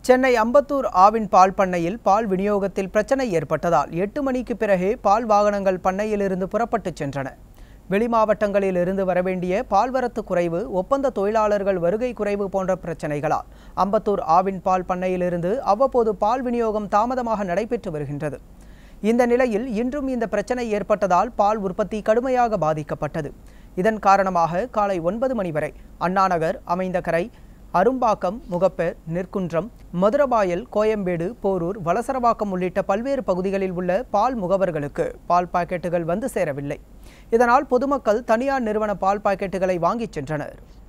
சென்னை அம்பத்தூர் ஆவின் பால் பண்ணையில் பால் விநியோகத்தில் பிரச்சனை ஏற்பட்டதால் எட்டு மணிக்கு பிறகே பால் வாகனங்கள் பண்ணையிலிருந்து புறப்பட்டுச் சென்றன வெளிமாவட்டங்களில் இருந்து வரவேண்டிய பால்வரத்து குறைவு ஒப்பந்த தொழிலாளர்கள் வருகை குறைவு போன்ற பிரச்சனைகளால் அம்பத்தூர் ஆவின் பால் பண்ணையிலிருந்து அவ்வப்போது பால் விநியோகம் தாமதமாக நடைபெற்று வருகின்றது இந்த நிலையில் இன்றும் இந்த பிரச்சனை ஏற்பட்டதால் பால் உற்பத்தி கடுமையாக பாதிக்கப்பட்டது இதன் காரணமாக காலை ஒன்பது மணி வரை அண்ணாநகர் அமைந்தகரை அரும்பாக்கம் முகப்பேர் நெற்குன்றம் மதுரபாயல் கோயம்பேடு போரூர் வலசரவாக்கம் உள்ளிட்ட பல்வேறு பகுதிகளில் உள்ள பால் முகவர்களுக்கு பால் பாக்கெட்டுகள் வந்து சேரவில்லை இதனால் பொதுமக்கள் தனியார் நிறுவன பால் பாக்கெட்டுகளை வாங்கிச் சென்றனர்